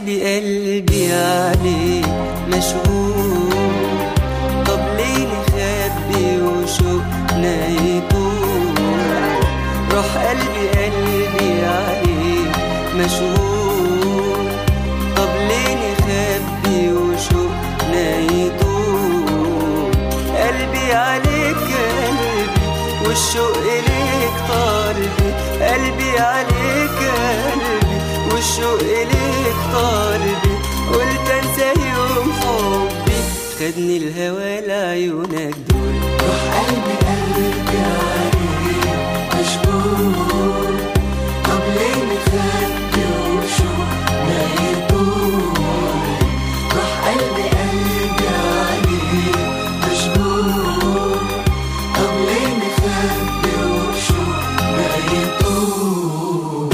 قلبي قلبي عليك مشغول طب ليه نخبي وشوقنا يطول روح قلبي قلبي عليك مشغول طب ليه نخبي وشوقنا يطول قلبي عليك قلبي والشوق ليك طالبي قلبي عليك قلبي والشوق ليك طالبي قلت انسى يوم حبي خدني الهوى لعيونك دول روح قلبي قلبي عليك مشغول طب ليه نخبي وشوقنا يطول روح قلبي قلبي عليك مشغول طب ليه نخبي وشوقنا يطول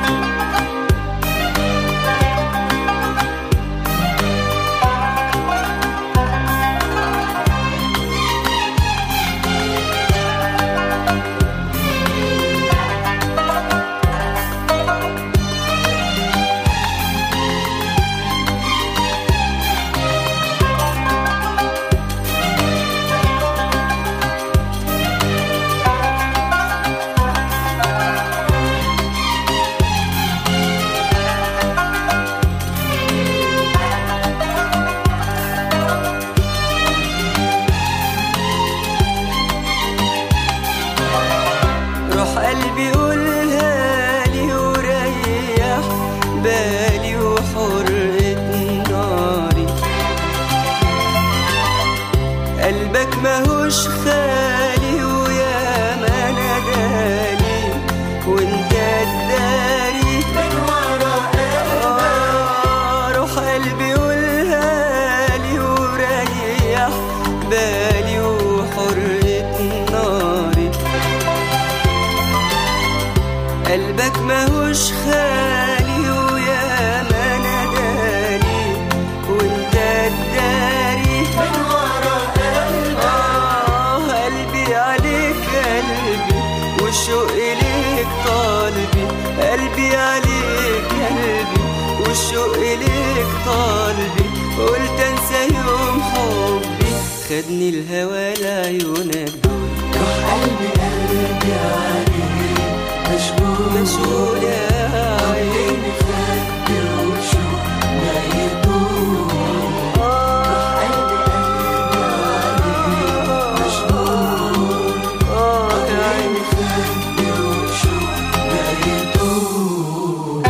روح قلبي قولها لي وريح بالي وحرقة ناري قلبك ماهوش خالي ويا ما ناداني وانت الداري من ورا آه، روح قلبي قولها لي وريح بالي وحرقة ناري قلبك ماهوش خالي ويا ما ناداني وانت الداري من ورا آه قلبي عليك قلبي والشوق ليك طالبي قلبي عليك قلبي والشوق ليك طالبي قلت انسى يوم حبي خدني الهوى لعيونك دول روح قلبي قلبي عليك مشغول مشغول يا طب عيني ليه نخبي وشوقنا يطول روح قلبي قلبي عليك مشغول آه طب يا ليه عيني نخبي وشوقنا يطول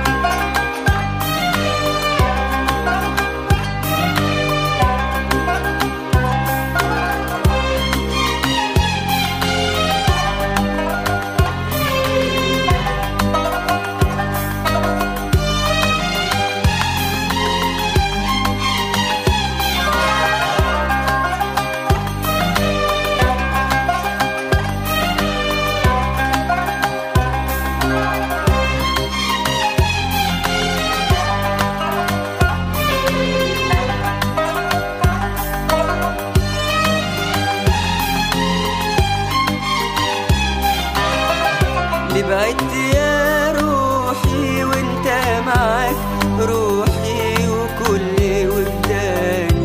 اللي بعدت يا روحي وانت معاك روحي وكل وجداني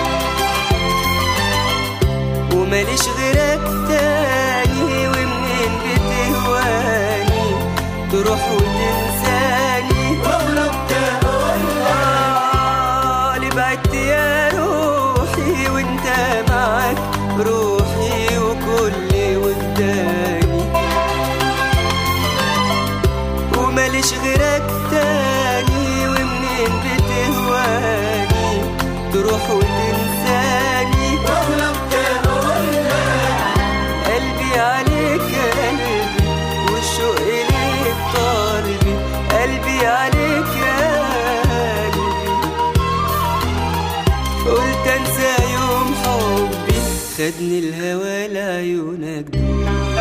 وماليش غيرك تاني ومنين بتهواني تروح وتنساني واغلب تقول آه، اللي بعدت يا روحي وانت معاك روحي وكل وجداني وماليش غيرك تاني ومنين بتهواني تروح وتنساني واغلب تقول قلبي عليك قلبي والشوق ليك طالبي قلبي عليك قلبي قلت انسى يوم حبي خدني الهوى لعيونك دول